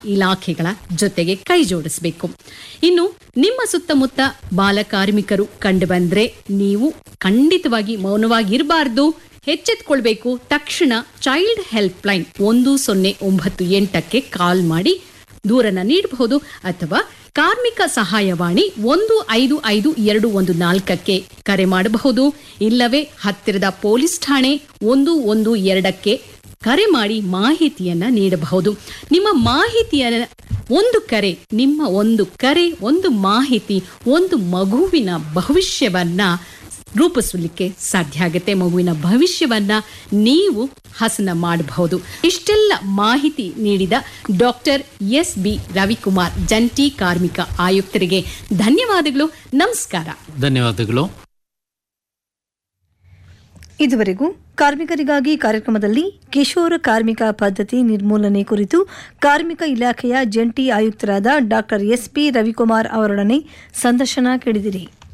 ಇಲಾಖೆಗಳ ಜೊತೆಗೆ ಕೈ ಜೋಡಿಸಬೇಕು ಇನ್ನು ನಿಮ್ಮ ಸುತ್ತಮುತ್ತ ಬಾಲ ಕಾರ್ಮಿಕರು ಕಂಡುಬಂದ್ರೆ ನೀವು ಖಂಡಿತವಾಗಿ ಮೌನವಾಗಿರಬಾರ್ದು ಎಚ್ಚೆತ್ಕೊಳ್ಬೇಕು ತಕ್ಷಣ ಚೈಲ್ಡ್ ಹೆಲ್ಪ್ ಲೈನ್ ಒಂದು ಸೊನ್ನೆ ಒಂಬತ್ತು ಎಂಟಕ್ಕೆ ಕಾಲ್ ಮಾಡಿ ದೂರನ್ನ ನೀಡಬಹುದು ಅಥವಾ ಕಾರ್ಮಿಕ ಸಹಾಯವಾಣಿ ಒಂದು ಐದು ಐದು ಎರಡು ಒಂದು ನಾಲ್ಕಕ್ಕೆ ಕರೆ ಮಾಡಬಹುದು ಇಲ್ಲವೇ ಹತ್ತಿರದ ಪೊಲೀಸ್ ಠಾಣೆ ಒಂದು ಒಂದು ಎರಡಕ್ಕೆ ಕರೆ ಮಾಡಿ ಮಾಹಿತಿಯನ್ನ ನೀಡಬಹುದು ನಿಮ್ಮ ಮಾಹಿತಿಯ ಒಂದು ಕರೆ ನಿಮ್ಮ ಒಂದು ಕರೆ ಒಂದು ಮಾಹಿತಿ ಒಂದು ಮಗುವಿನ ಭವಿಷ್ಯವನ್ನ ರೂಪಿಸಲಿಕ್ಕೆ ಸಾಧ್ಯ ಆಗುತ್ತೆ ಮಗುವಿನ ಭವಿಷ್ಯವನ್ನ ನೀವು ಹಸನ ಮಾಡಬಹುದು ಇಷ್ಟೆಲ್ಲ ಮಾಹಿತಿ ನೀಡಿದ ಡಾಕ್ಟರ್ ಎಸ್ ಬಿ ರವಿಕುಮಾರ್ ಜಂಟಿ ಕಾರ್ಮಿಕ ಆಯುಕ್ತರಿಗೆ ಧನ್ಯವಾದಗಳು ನಮಸ್ಕಾರ ಧನ್ಯವಾದಗಳು ಇದುವರೆಗೂ ಕಾರ್ಮಿಕರಿಗಾಗಿ ಕಾರ್ಯಕ್ರಮದಲ್ಲಿ ಕಿಶೋರ ಕಾರ್ಮಿಕ ಪದ್ಧತಿ ನಿರ್ಮೂಲನೆ ಕುರಿತು ಕಾರ್ಮಿಕ ಇಲಾಖೆಯ ಜಂಟಿ ಆಯುಕ್ತರಾದ ಡಾಕ್ಟರ್ ಎಸ್ ಪಿ ರವಿಕುಮಾರ್ ಅವರೊಡನೆ ಸಂದರ್ಶನ ಕೇಳಿದಿರಿ